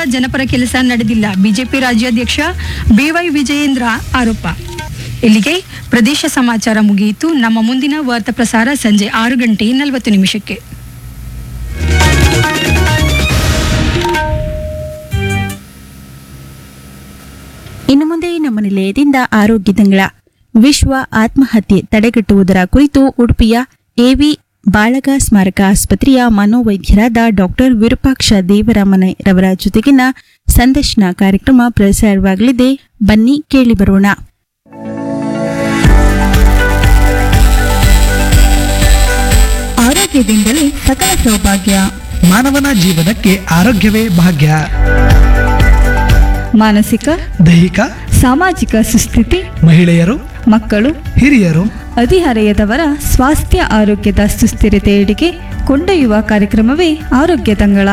ಜನಪರ ಕೆಲಸ ನಡೆದಿಲ್ಲ ಬಿಜೆಪಿ ರಾಜ್ಯಾಧ್ಯಕ್ಷ ಬಿವೈ ವಿಜಯೇಂದ್ರ ಆರೋಪ ಇಲ್ಲಿಗೆ ಪ್ರದೇಶ ಸಮಾಚಾರ ಮುಗಿಯಿತು ನಮ್ಮ ಮುಂದಿನ ವಾರ್ತಾ ಪ್ರಸಾರ ಸಂಜೆ ಆರು ಗಂಟೆ ನಲವತ್ತು ನಿಮಿಷಕ್ಕೆ ಇನ್ನು ಮುಂದೆ ನಮ್ಮ ನಿಲಯದಿಂದ ಆರೋಗ್ಯ ತಿಂಗಳ ವಿಶ್ವ ಆತ್ಮಹತ್ಯೆ ತಡೆಗಟ್ಟುವುದರ ಕುರಿತು ಉಡುಪಿಯ ಎವಿ ಬಾಳಗ ಸ್ಮಾರಕ ಆಸ್ಪತ್ರೆಯ ಮನೋವೈದ್ಯರಾದ ಡಾಕ್ಟರ್ ವಿರೂಪಾಕ್ಷ ದೇವರಾಮನರವರ ಜೊತೆಗಿನ ಸಂದರ್ಶನ ಕಾರ್ಯಕ್ರಮ ಪ್ರಸಾರವಾಗಲಿದೆ ಬನ್ನಿ ಕೇಳಿ ಬರೋಣ ಆರೋಗ್ಯದಿಂದಲೇ ಸಕಲ ಸೌಭಾಗ್ಯ ಮಾನವನ ಜೀವನಕ್ಕೆ ಆರೋಗ್ಯವೇ ಭಾಗ್ಯ ಮಾನಸಿಕ ದೈಹಿಕ ಸಾಮಾಜಿಕ ಸುಸ್ಥಿತಿ ಮಹಿಳೆಯರು ಮಕ್ಕಳು ಹಿರಿಯರು ಹದಿಹರೆಯದವರ ಸ್ವಾಸ್ಥ್ಯ ಆರೋಗ್ಯದ ಸುಸ್ಥಿರತೆಯೆಡೆಗೆ ಕೊಂಡೊಯ್ಯುವ ಕಾರ್ಯಕ್ರಮವೇ ಆರೋಗ್ಯ ತಂಗಳ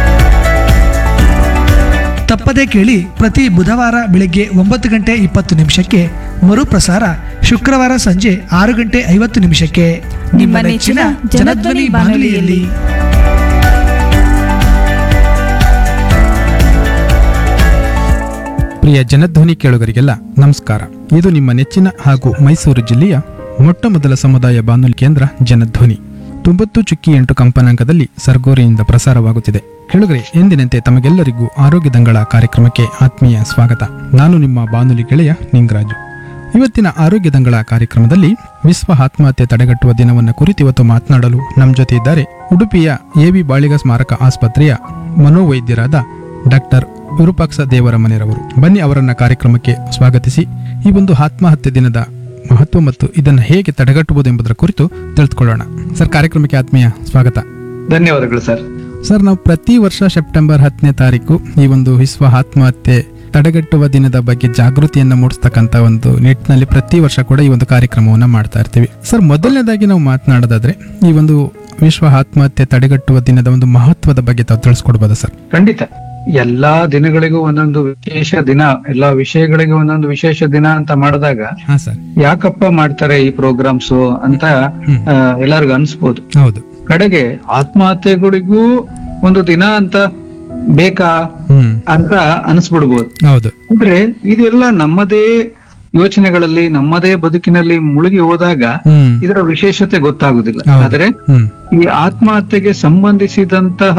ತಪ್ಪದೇ ಕೇಳಿ ಪ್ರತಿ ಬುಧವಾರ ಬೆಳಿಗ್ಗೆ ಒಂಬತ್ತು ಗಂಟೆ ಇಪ್ಪತ್ತು ನಿಮಿಷಕ್ಕೆ ಮರುಪ್ರಸಾರ ಶುಕ್ರವಾರ ಸಂಜೆ ಆರು ಗಂಟೆ ಐವತ್ತು ನಿಮಿಷಕ್ಕೆ ನಿಮ್ಮ ನೆಚ್ಚಿನ ಜನಧ್ವನಿ ಬಾನುಲಿಯಲ್ಲಿ ಪ್ರಿಯ ಜನಧ್ವನಿ ಕೇಳುಗರಿಗೆಲ್ಲ ನಮಸ್ಕಾರ ಇದು ನಿಮ್ಮ ನೆಚ್ಚಿನ ಹಾಗೂ ಮೈಸೂರು ಜಿಲ್ಲೆಯ ಮೊಟ್ಟ ಮೊದಲ ಸಮುದಾಯ ಬಾನುಲಿ ಕೇಂದ್ರ ಜನಧ್ವನಿ ತೊಂಬತ್ತು ಚುಕ್ಕಿ ಎಂಟು ಕಂಪನಾಂಕದಲ್ಲಿ ಸರ್ಗೋರಿಯಿಂದ ಪ್ರಸಾರವಾಗುತ್ತಿದೆ ಕೇಳುಗರೆ ಎಂದಿನಂತೆ ತಮಗೆಲ್ಲರಿಗೂ ಆರೋಗ್ಯ ದಂಗಳ ಕಾರ್ಯಕ್ರಮಕ್ಕೆ ಆತ್ಮೀಯ ಸ್ವಾಗತ ನಾನು ನಿಮ್ಮ ಬಾನುಲಿ ಗೆಳೆಯ ನಿಂಗರಾಜು ಇವತ್ತಿನ ಆರೋಗ್ಯ ದಂಗಳ ಕಾರ್ಯಕ್ರಮದಲ್ಲಿ ವಿಶ್ವ ಆತ್ಮಹತ್ಯೆ ತಡೆಗಟ್ಟುವ ದಿನವನ್ನು ಕುರಿತು ಇವತ್ತು ಮಾತನಾಡಲು ನಮ್ಮ ಜೊತೆ ಇದ್ದಾರೆ ಉಡುಪಿಯ ಎವಿ ಬಾಳಿಗ ಸ್ಮಾರಕ ಆಸ್ಪತ್ರೆಯ ಮನೋವೈದ್ಯರಾದ ಡಾಕ್ಟರ್ ವಿರೂಪಾಕ್ಷ ದೇವರ ಮನೆಯರವರು ಬನ್ನಿ ಅವರನ್ನ ಕಾರ್ಯಕ್ರಮಕ್ಕೆ ಸ್ವಾಗತಿಸಿ ಈ ಒಂದು ಆತ್ಮಹತ್ಯೆ ದಿನದ ಮಹತ್ವ ಮತ್ತು ಇದನ್ನು ಹೇಗೆ ತಡೆಗಟ್ಟಬಹುದು ಎಂಬುದರ ಕುರಿತು ತಿಳಿದುಕೊಳ್ಳೋಣ ಸರ್ ಕಾರ್ಯಕ್ರಮಕ್ಕೆ ಆತ್ಮೀಯ ಸ್ವಾಗತ ಧನ್ಯವಾದಗಳು ಸರ್ ಸರ್ ನಾವು ಪ್ರತಿ ವರ್ಷ ಸೆಪ್ಟೆಂಬರ್ ಹತ್ತನೇ ತಾರೀಕು ಈ ಒಂದು ವಿಶ್ವ ಆತ್ಮಹತ್ಯೆ ತಡೆಗಟ್ಟುವ ದಿನದ ಬಗ್ಗೆ ಜಾಗೃತಿಯನ್ನು ಮೂಡಿಸ್ತಕ್ಕಂಥ ಒಂದು ನಿಟ್ಟಿನಲ್ಲಿ ಪ್ರತಿ ವರ್ಷ ಕೂಡ ಈ ಒಂದು ಕಾರ್ಯಕ್ರಮವನ್ನು ಮಾಡ್ತಾ ಇರ್ತೀವಿ ಸರ್ ಮೊದಲನೇದಾಗಿ ನಾವು ಮಾತನಾಡೋದಾದ್ರೆ ಈ ಒಂದು ವಿಶ್ವ ಆತ್ಮಹತ್ಯೆ ತಡೆಗಟ್ಟುವ ದಿನದ ಒಂದು ಮಹತ್ವದ ಬಗ್ಗೆ ತಾವು ತಿಳಿಸ್ಕೊಡ್ಬೋದಾ ಸರ್ ಖಂಡಿತ ಎಲ್ಲಾ ದಿನಗಳಿಗೂ ಒಂದೊಂದು ವಿಶೇಷ ದಿನ ಎಲ್ಲಾ ವಿಷಯಗಳಿಗೂ ಒಂದೊಂದು ವಿಶೇಷ ದಿನ ಅಂತ ಮಾಡಿದಾಗ ಹಾ ಸರ್ ಯಾಕಪ್ಪ ಮಾಡ್ತಾರೆ ಈ ಪ್ರೋಗ್ರಾಮ್ಸ್ ಅಂತ ಹ್ಮ್. ಆ, ಎಲ್ಲರಿಗೂ ಅನ್ಸ್ಬೋದು ಹೌದು ಕಡೆಗೆ ಆತ್ಮಹತ್ಯೆಗಳಿಗೂ ಒಂದು ದಿನ ಅಂತ ಬೇಕಾ ಹ್ಮ್ ಅಂತ ಅನ್ಸ್ಬಿಡ್ಬೋದು ಹೌದು ಅಂದ್ರೆ ಇದೆಲ್ಲ ನಮ್ಮದೇ ಯೋಚನೆಗಳಲ್ಲಿ ನಮ್ಮದೇ ಬದುಕಿನಲ್ಲಿ ಮುಳುಗಿ ಹೋದಾಗ ಹ್ಮ್ ಇದರ ವಿಶೇಷತೆ ಗೊತ್ತಾಗುದಿಲ್ಲ ಹೌದು. ಆದ್ರೆ ಹ್ಮ್ ಈ ಆತ್ಮಹತ್ಯೆಗೆ ಸಂಬಂಧಿಸಿದಂತಹ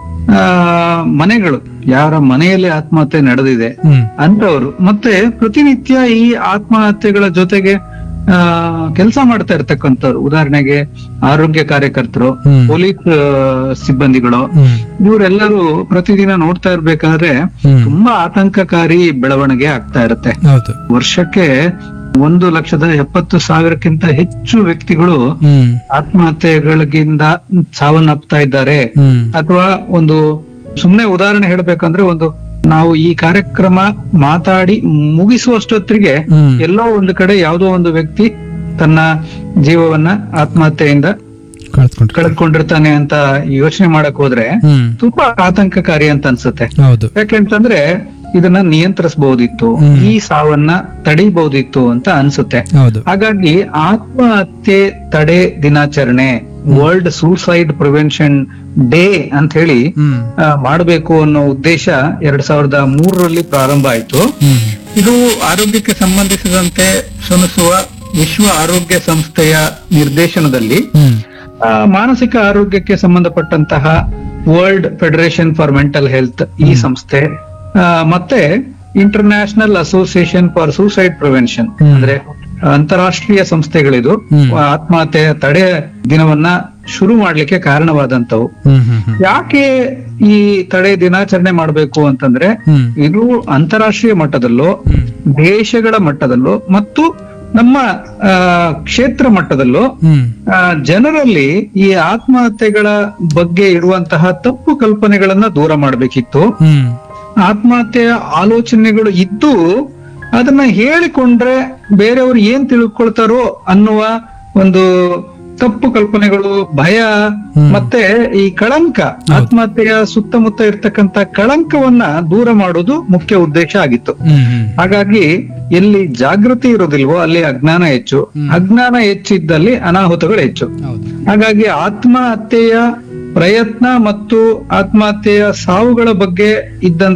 ಆ ಮನೆಗಳು ಯಾರ ಮನೆಯಲ್ಲಿ ಆತ್ಮಹತ್ಯೆ ನಡೆದಿದೆ ಹ್ಮ್ ಅಂತವರು ಮತ್ತೆ ಪ್ರತಿನಿತ್ಯ ಈ ಆತ್ಮಹತ್ಯೆಗಳ ಜೊತೆಗೆ ಆ ಕೆಲಸ ಮಾಡ್ತಾ ಇರ್ತಕ್ಕಂಥವ್ರು ಉದಾಹರಣೆಗೆ ಆರೋಗ್ಯ ಕಾರ್ಯಕರ್ತರು ಹ್ಮ್. ಪೊಲೀಸ್ ಆ, ಸಿಬ್ಬಂದಿಗಳು ಹ್ಮ್ ಇವರೆಲ್ಲರೂ ಪ್ರತಿದಿನ ನೋಡ್ತಾ ಇರ್ಬೇಕಾದ್ರೆ ಹ್ಮ್. ತುಂಬಾ ಆತಂಕಕಾರಿ ಬೆಳವಣಿಗೆ ಆಗ್ತಾ ಇರುತ್ತೆ ಹೌದು ವರ್ಷಕ್ಕೆ ಒಂದು ಲಕ್ಷದ ಎಪ್ಪತ್ತು ಸಾವಿರಕ್ಕಿಂತ ಹೆಚ್ಚು ವ್ಯಕ್ತಿಗಳು ಹ್ಮ್ ಆತ್ಮಹತ್ಯೆಗಳಿಗಿಂದ ಸಾವನ್ನಪ್ತಾ ಇದ್ದಾರೆ ಹ್ಮ್ ಅಥವಾ ಒಂದು ಸುಮ್ನೆ ಉದಾಹರಣೆ ಹೇಳ್ಬೇಕಂದ್ರೆ ಒಂದು ನಾವು ಈ ಕಾರ್ಯಕ್ರಮ ಮಾತಾಡಿ ಮುಗಿಸುವಷ್ಟೊತ್ತಿಗೆ ಹ್ಮ್. ಎಲ್ಲೋ ಒಂದು ಕಡೆ ಯಾವುದೋ ಒಂದು ವ್ಯಕ್ತಿ ತನ್ನ ಜೀವವನ್ನ ಆತ್ಮಹತ್ಯೆಯಿಂದ ಕಳ್ಸ್ಕೊಂಡ್ರಿ ಕಳೆದ್ಕೊಂಡಿರ್ತಾನೆ ಅಂತ ಯೋಚನೆ ಮಾಡಕ್ ಹೋದ್ರೆ ಹ್ಮ್ ತುಂಬಾ ಆತಂಕಕಾರಿ ಅಂತ ಅನ್ಸುತ್ತೆ ಹೌದು ಯಾಕೆಂತಂದ್ರೆ ಇದನ್ನ ನಿಯಂತ್ರಿಸಬಹುದಿತ್ತು ಹ್ಮ್. ಈ ಸಾವನ್ನ ತಡಿಬಹುದಿತ್ತು ಅಂತ ಅನ್ಸುತ್ತೆ ಹೌದು ಹಾಗಾಗಿ ಆತ್ಮಹತ್ಯೆ ತಡೆ ದಿನಾಚರಣೆ ವರ್ಲ್ಡ್ ಸೂಸೈಡ್ ಪ್ರಿವೆನ್ಷನ್ ಡೇ ಅಂತ ಹೇಳಿ ಹ್ಮ್ ಆ, ಮಾಡ್ಬೇಕು ಅನ್ನೋ ಉದ್ದೇಶ ಎರಡ್ ಸಾವಿರದ ಮೂರರಲ್ಲಿ ಪ್ರಾರಂಭ ಆಯ್ತು ಹ್ಮ್ ಇದು ಆರೋಗ್ಯಕ್ಕೆ ಸಂಬಂಧಿಸಿದಂತೆ ಶ್ರಮಿಸುವ ವಿಶ್ವ ಆರೋಗ್ಯ ಸಂಸ್ಥೆಯ ನಿರ್ದೇಶನದಲ್ಲಿ ಹ್ಮ್ ಆ, ಮಾನಸಿಕ ಆರೋಗ್ಯಕ್ಕೆ ಸಂಬಂಧಪಟ್ಟಂತಹ world federation for mental health ಈ ಸಂಸ್ಥೆ ಆ, ಮತ್ತೆ international association for suicide prevention hmm. ಅಂದ್ರೆ ಅಂತಾರಾಷ್ಟ್ರೀಯ ಸಂಸ್ಥೆಗಳಿದು ಹ್ಮ್. ಆತ್ಮಹತ್ಯೆ ತಡೆ ದಿನವನ್ನ ಶುರು ಮಾಡ್ಲಿಕ್ಕೆ ಕಾರಣವಾದಂತವು ಹ್ಮ್ ಹ್ಮ್ ಹ್ಮ್ ಯಾಕೆ ಈ ತಡೆ ದಿನಾಚರಣೆ ಮಾಡ್ಬೇಕು ಅಂತಂದ್ರೆ ಹ್ಮ್ ಇದು ಅಂತಾರಾಷ್ಟ್ರೀಯ ಮಟ್ಟದಲ್ಲೋ ಹ್ಮ್. ದೇಶಗಳ ಮಟ್ಟದಲ್ಲೋ ಮತ್ತು ನಮ್ಮ ಆ, ಕ್ಷೇತ್ರ ಮಟ್ಟದಲ್ಲೋ ಹ್ಮ್ ಆ, ಜನರಲ್ಲಿ ಈ ಆತ್ಮಹತ್ಯೆಗಳ ಬಗ್ಗೆ ಇರುವಂತಹ ತಪ್ಪು ಕಲ್ಪನೆಗಳನ್ನ ದೂರ ಮಾಡಬೇಕಿತ್ತು ಹ್ಮ್ ಆತ್ಮಹತ್ಯೆಯ ಆಲೋಚನೆಗಳು ಇದ್ದು ಅದನ್ನ ಹೇಳಿಕೊಂಡ್ರೆ ಬೇರೆಯವರು ಏನ್ ತಿಳ್ಕೊಳ್ತಾರೋ ಅನ್ನುವ ಒಂದು ತಪ್ಪು ಕಲ್ಪನೆಗಳು ಭಯ ಹ್ಮ್. ಮತ್ತೆ ಈ ಕಳಂಕ ಆತ್ಮಹತ್ಯೆಯ ಸುತ್ತಮುತ್ತ ಇರ್ತಕ್ಕಂತ ಕಳಂಕವನ್ನ ದೂರ ಮಾಡೋದು ಮುಖ್ಯ ಉದ್ದೇಶ ಆಗಿತ್ತು ಹ್ಮ್ ಹ್ಮ್ ಹಾಗಾಗಿ ಎಲ್ಲಿ ಜಾಗೃತಿ ಇರೋದಿಲ್ವೋ ಅಲ್ಲಿ ಅಜ್ಞಾನ ಹೆಚ್ಚು ಅಜ್ಞಾನ ಹೆಚ್ಚಿದ್ದಲ್ಲಿ ಅನಾಹುತಗಳು ಹೆಚ್ಚು ಹೌದು ಹಾಗಾಗಿ ಆತ್ಮಹತ್ಯೆಯ ಪ್ರಯತ್ನ ಮತ್ತು ಆತ್ಮಹತ್ಯೆಯ ಸಾವುಗಳ ಬಗ್ಗೆ ಇದ್ದಂತ